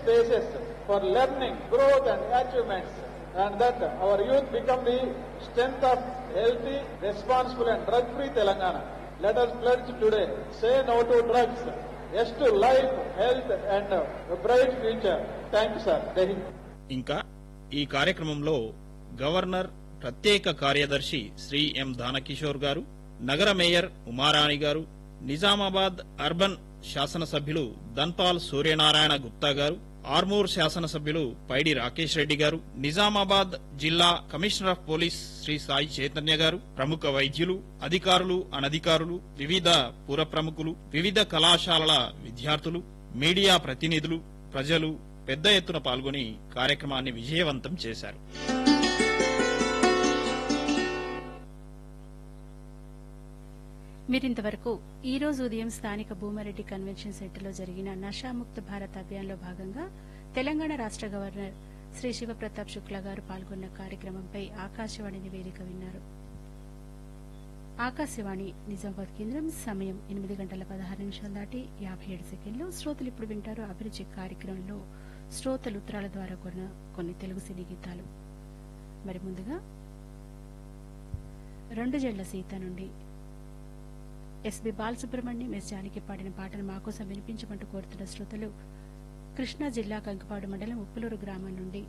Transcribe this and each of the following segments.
spaces for learning, growth and achievements and that our youth become the strength of healthy, responsible and drug-free Telangana. Let us pledge today, say no to drugs, yes to life, health and a bright future. Thank you, sir. Jai Hind. ఇంకా ఈ కార్యక్రమంలో governor ప్రత్యేక కార్యదర్శి శ్రీ ఎం దానకిషోర్ గారు నగర mayor Uma Rani గారు Nizamabad urban శాసనసభ్యులు ధన్పాల్ సూర్యనారాయణ గుప్తా గారు ఆర్మూర్ శాసనసభ్యులు పైడి రాకేష్ రెడ్డి గారు నిజామాబాద్ జిల్లా commissioner of police Shri Sai Chaitanya garu ప్రముఖ వైద్యులు అధికారులు అనధికారులు వివిధ పుర ప్రముఖులు వివిధ కళాశాలల విద్యార్థులు మీడియా ప్రతినిధులు ప్రజలు పెద్ద ఎత్తున పాల్గొని కార్యక్రమాన్ని విజయవంతం చేశారు మీరింతవరకు ఈ రోజు ఉదయం స్థానిక భూమారెడ్డి కన్వెన్షన్ సెంటర్లో జరిగిన నషాముక్త భారత్ అభియాన్లో భాగంగా తెలంగాణ రాష్ట గవర్నర్ శ్రీ శివప్రతాప్ శుక్లా గారు పాల్గొన్న కార్యక్రమంపై ఆకాశవాణి నివేదిక విన్నారు ఆకాశవాణి నిజామాబాద్ కేంద్రం సమయం ఎనిమిది గంటల పదహారు నిమిషాలు దాటి యాభై ఏడు సెకండ్లు శ్రోతలు ఇప్పుడు వింటారు అభిరుచి కార్యక్రమంలో శ్రోతలు ఉత్తరాల ద్వారా కొన్న కొన్ని తెలుగు సినీ గీతాలు మరి ముందుగా రెండు జళ్ల సీత నుండి ఎస్బి బాలసుబ్రహ్మణ్యం ఎస్ జానకి పాడిన పాటను మాకోసం వినిపించమంటూ కోరుతున్న శ్రోతలు కృష్ణా జిల్లా కంకిపాడు మండలం ఉప్పులూరు గ్రామం నుండి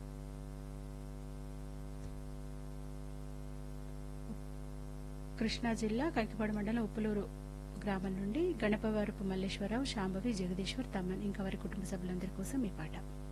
కృష్ణా జిల్లా కంకిపాడు మండలం ఉప్పులూరు గ్రామం నుండి గణపవరపు మల్లేశ్వరరావు శాంభవి జగదీశ్వర్ తమ్మన్ ఇంకా వారి కుటుంబ సభ్యులందరి కోసం ఈ పాట